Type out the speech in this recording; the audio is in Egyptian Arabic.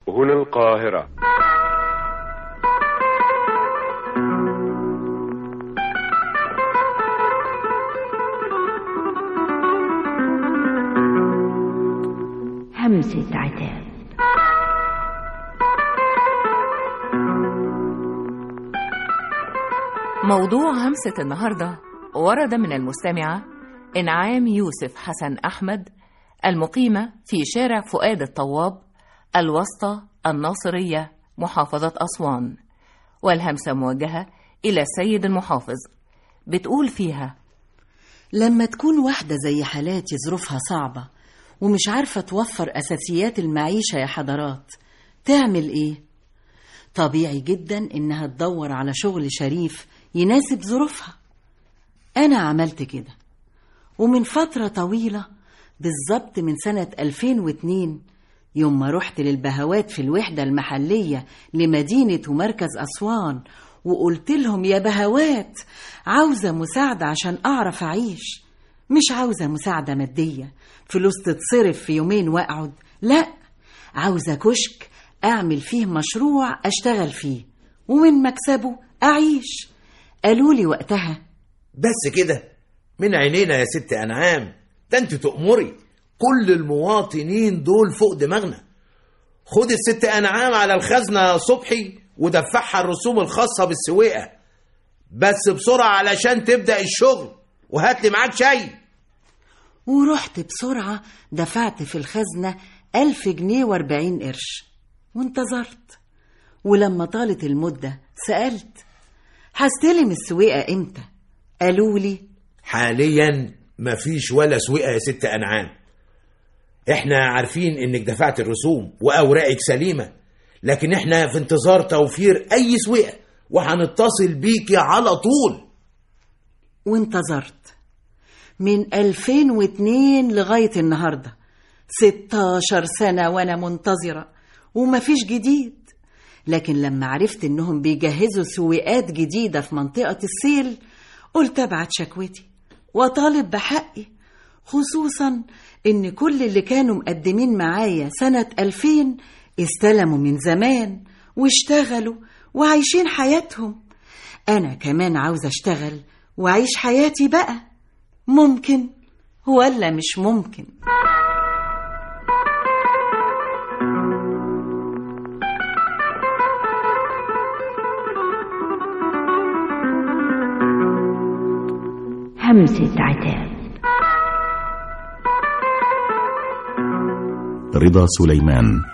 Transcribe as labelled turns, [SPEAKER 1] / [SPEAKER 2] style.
[SPEAKER 1] هنا القاهرة
[SPEAKER 2] همسة عتاب
[SPEAKER 3] موضوع همسة النهاردة ورد من المستمعة إنعام يوسف حسن أحمد المقيمة في شارع فؤاد الطواب الوسطى الناصرية محافظة أسوان والهمسة موجهة إلى السيد المحافظ بتقول فيها
[SPEAKER 4] لما تكون واحدة زي حالاتي ظروفها صعبة ومش عارفة توفر أساسيات المعيشة يا حضرات تعمل إيه؟ طبيعي جدا إنها تدور على شغل شريف يناسب ظروفها أنا عملت كده ومن فترة طويلة بالظبط من سنة 2002 يوم ما رحت للبهوات في الوحدة المحلية لمدينة ومركز أسوان وقلت لهم يا بهوات عاوزة مساعدة عشان أعرف أعيش مش عاوزة مساعدة مادية فلوس تتصرف في يومين وأقعد لا عاوزة كشك أعمل فيه مشروع أشتغل فيه ومن مكسبه أعيش قالوا لي وقتها
[SPEAKER 5] بس كده من عينينا يا ست أنعام ده أنت تأمري كل المواطنين دول فوق دماغنا خد الست أنعام على الخزنة يا صبحي ودفعها الرسوم الخاصة بالسويقة بس بسرعة علشان تبدأ الشغل وهات لي معاك شاي
[SPEAKER 4] ورحت بسرعة دفعت في الخزنة ألف جنيه واربعين قرش وانتظرت ولما طالت المدة سألت هستلم السويقة امتى قالوا لي
[SPEAKER 5] حاليا مفيش ولا سويقة يا ست أنعام احنا عارفين انك دفعت الرسوم واوراقك سليمة لكن احنا في انتظار توفير اي سويقة وهنتصل بيكي على طول
[SPEAKER 4] وانتظرت من 2002 لغاية النهاردة 16 سنة وأنا منتظرة ومفيش جديد لكن لما عرفت إنهم بيجهزوا سويقات جديدة في منطقة السيل قلت أبعت شكوتي وأطالب بحقي خصوصا إن كل اللي كانوا مقدمين معايا سنة 2000 استلموا من زمان واشتغلوا وعايشين حياتهم أنا كمان عاوزة أشتغل وأعيش حياتي بقى ممكن ولا مش ممكن
[SPEAKER 2] همسة عتاب
[SPEAKER 6] رضا سليمان